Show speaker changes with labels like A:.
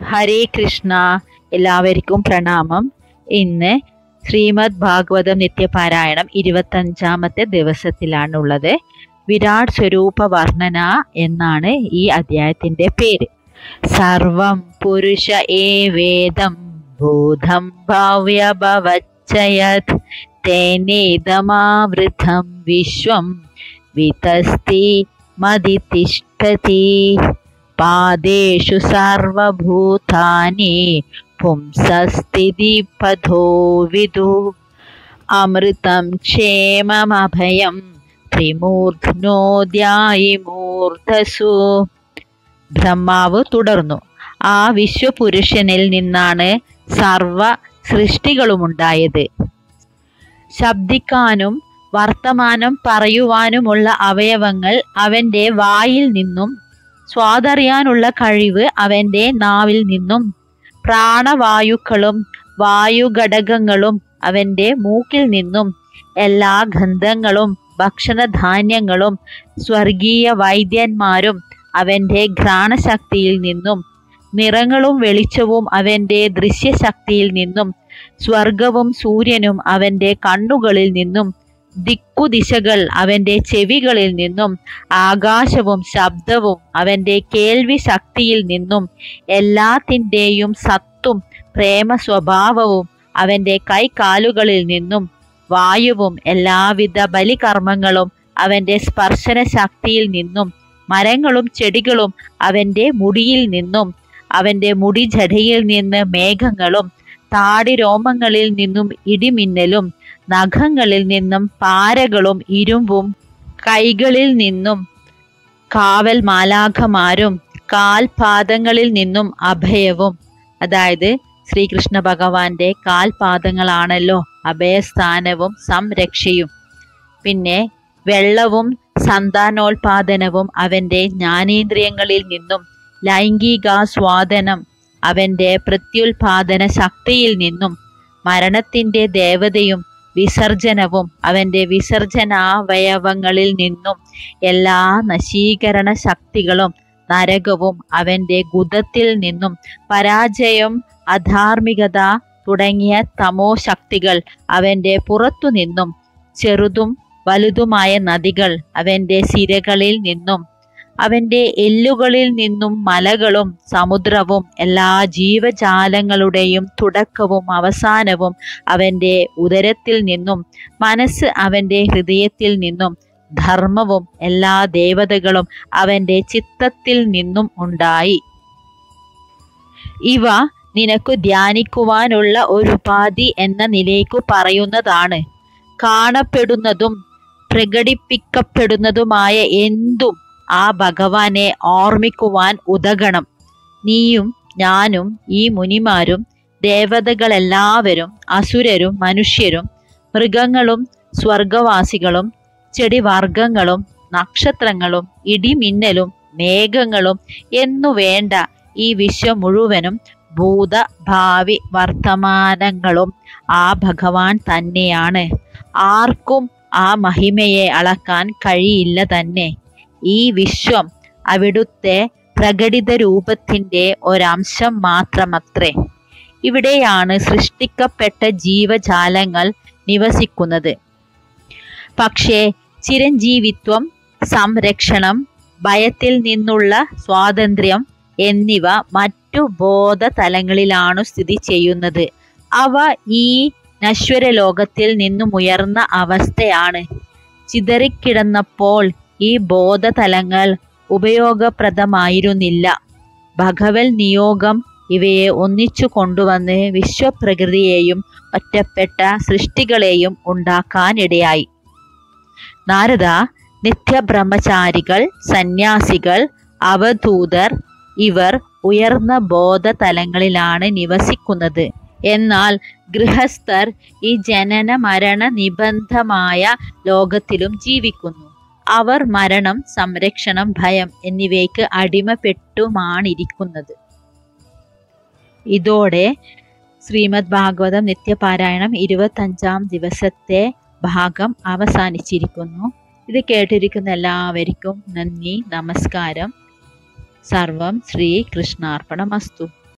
A: ഹരേ കൃഷ്ണ എല്ലാവർക്കും പ്രണാമം ഇന്ന് ശ്രീമദ് ഭാഗവതം നിത്യപാരായണം ഇരുപത്തഞ്ചാമത്തെ ദിവസത്തിലാണുള്ളത് വിരാട് സ്വരൂപ വർണ്ണന എന്നാണ് ഈ അധ്യായത്തിന്റെ പേര് സർവം പുരുഷ ഏ വേദം ഭൂതം ഭാവ്യഭവച്ചയത് തേനേതമാവൃതം വിശ്വം വിതസ്തി മതിതിഷ്ഠതി പാദേഷു സർവഭൂതാനി പുംസസ്ഥിതി പഥോ വിദു അമൃതം ക്ഷേമമഭയം ത്രിമൂർധ്നോദ്യായി മൂർധസു ബ്രഹ്മാവ് തുടർന്നു ആ വിശ്വപുരുഷനിൽ നിന്നാണ് സർവ സൃഷ്ടികളുമുണ്ടായത് ശബ്ദിക്കാനും വർത്തമാനം പറയുവാനുമുള്ള അവയവങ്ങൾ അവന്റെ വായിൽ നിന്നും സ്വാതറിയാനുള്ള കഴിവ് അവന്റെ നാവിൽ നിന്നും പ്രാണവായുക്കളും വായുഘടകങ്ങളും അവന്റെ മൂക്കിൽ നിന്നും എല്ലാ ഗന്ധങ്ങളും ഭക്ഷണധാന്യങ്ങളും സ്വർഗീയ വൈദ്യന്മാരും അവന്റെ ഘ്രാണശക്തിയിൽ നിന്നും നിറങ്ങളും വെളിച്ചവും അവന്റെ ദൃശ്യശക്തിയിൽ നിന്നും സ്വർഗവും സൂര്യനും അവന്റെ കണ്ണുകളിൽ നിന്നും ദിക്കുദിശകൾ അവന്റെ ചെവികളിൽ നിന്നും ആകാശവും ശബ്ദവും അവന്റെ കേൾവി ശക്തിയിൽ നിന്നും എല്ലാത്തിൻ്റെയും സത്തും പ്രേമ സ്വഭാവവും അവന്റെ കൈകാലുകളിൽ നിന്നും വായുവും എല്ലാവിധ ബലികർമ്മങ്ങളും അവന്റെ സ്പർശന ശക്തിയിൽ നിന്നും മരങ്ങളും ചെടികളും അവന്റെ മുടിയിൽ നിന്നും അവന്റെ മുടി ജടയിൽ നിന്ന് മേഘങ്ങളും താടി രോമങ്ങളിൽ നിന്നും ഇടിമിന്നലും നഖങ്ങളിൽ നിന്നും പാരകളും ഇരുമ്പും കൈകളിൽ നിന്നും കാവൽ മാലാഖമാരും കാൽപാദങ്ങളിൽ നിന്നും അഭയവും അതായത് ശ്രീകൃഷ്ണ ഭഗവാന്റെ കാൽപാദങ്ങളാണല്ലോ അഭയസ്ഥാനവും സംരക്ഷയും പിന്നെ വെള്ളവും സന്താനോൽപാദനവും അവന്റെ ജ്ഞാനേന്ദ്രിയങ്ങളിൽ നിന്നും ലൈംഗികാസ്വാദനം അവന്റെ പ്രത്യുൽപാദന ശക്തിയിൽ നിന്നും മരണത്തിന്റെ ദേവതയും വിസർജനവും അവന്റെ വിസർജനാവയവങ്ങളിൽ നിന്നും എല്ലാ നശീകരണ ശക്തികളും നരകവും അവന്റെ ഗുദത്തിൽ നിന്നും പരാജയം അധാർമികത തുടങ്ങിയ തമോ ശക്തികൾ അവന്റെ പുറത്തു നിന്നും ചെറുതും വലുതുമായ നദികൾ അവന്റെ സിരകളിൽ നിന്നും അവന്റെ എല്ലുകളിൽ നിന്നും മലകളും സമുദ്രവും എല്ലാ ജീവജാലങ്ങളുടെയും തുടക്കവും അവസാനവും അവന്റെ ഉദരത്തിൽ നിന്നും മനസ്സ് അവന്റെ ഹൃദയത്തിൽ നിന്നും ധർമ്മവും എല്ലാ ദേവതകളും അവന്റെ ചിത്തത്തിൽ നിന്നും ഉണ്ടായി ഇവ നിനക്ക് ധ്യാനിക്കുവാനുള്ള ഒരു ഉപാധി എന്ന നിലയ്ക്കു പറയുന്നതാണ് കാണപ്പെടുന്നതും പ്രകടിപ്പിക്കപ്പെടുന്നതുമായ എന്തും ആ ഭഗവാനെ ഓർമ്മിക്കുവാൻ ഉതകണം നീയും ഞാനും ഈ മുനിമാരും ദേവതകളെല്ലാവരും അസുരരും മനുഷ്യരും മൃഗങ്ങളും സ്വർഗവാസികളും ചെടിവർഗങ്ങളും നക്ഷത്രങ്ങളും ഇടിമിന്നലും മേഘങ്ങളും എന്നു വേണ്ട ഈ വിശ്വം മുഴുവനും ഭൂത ഭാവി വർത്തമാനങ്ങളും ആ ഭഗവാൻ തന്നെയാണ് ആർക്കും ആ മഹിമയെ അളക്കാൻ കഴിയില്ല തന്നെ ഈ വിശ്വം അവിടുത്തെ പ്രകടിത രൂപത്തിന്റെ ഒരംശം മാത്രമത്രേ ഇവിടെയാണ് സൃഷ്ടിക്കപ്പെട്ട ജീവജാലങ്ങൾ നിവസിക്കുന്നത് പക്ഷേ ചിരഞ്ജീവിത്വം സംരക്ഷണം ഭയത്തിൽ നിന്നുള്ള സ്വാതന്ത്ര്യം എന്നിവ മറ്റു ബോധതലങ്ങളിലാണു സ്ഥിതി ചെയ്യുന്നത് അവ ഈ നശ്വര ലോകത്തിൽ നിന്നുമുയർന്ന അവസ്ഥയാണ് ചിതറിക്കിടന്നപ്പോൾ ഈ ബോധതലങ്ങൾ ഉപയോഗപ്രദമായിരുന്നില്ല ഭഗവൽ നിയോഗം ഇവയെ ഒന്നിച്ചു കൊണ്ടുവന്ന് വിശ്വപ്രകൃതിയെയും ഒറ്റപ്പെട്ട സൃഷ്ടികളെയും ഉണ്ടാക്കാനിടയായി നാരദ നിത്യബ്രഹ്മചാരികൾ സന്യാസികൾ അവധൂതർ ഇവർ ഉയർന്ന ബോധതലങ്ങളിലാണ് നിവസിക്കുന്നത് എന്നാൽ ഗൃഹസ്ഥർ ഈ ജനന മരണ നിബന്ധമായ ലോകത്തിലും ജീവിക്കുന്നു അവർ മരണം സംരക്ഷണം ഭയം എന്നിവയ്ക്ക് അടിമപ്പെട്ടുമാണിരിക്കുന്നത് ഇതോടെ ശ്രീമദ് ഭാഗവതം നിത്യപാരായണം ഇരുപത്തഞ്ചാം ദിവസത്തെ ഭാഗം അവസാനിച്ചിരിക്കുന്നു ഇത് കേട്ടിരിക്കുന്ന എല്ലാവർക്കും നന്ദി നമസ്കാരം സർവം ശ്രീ കൃഷ്ണാർപ്പണമസ്തു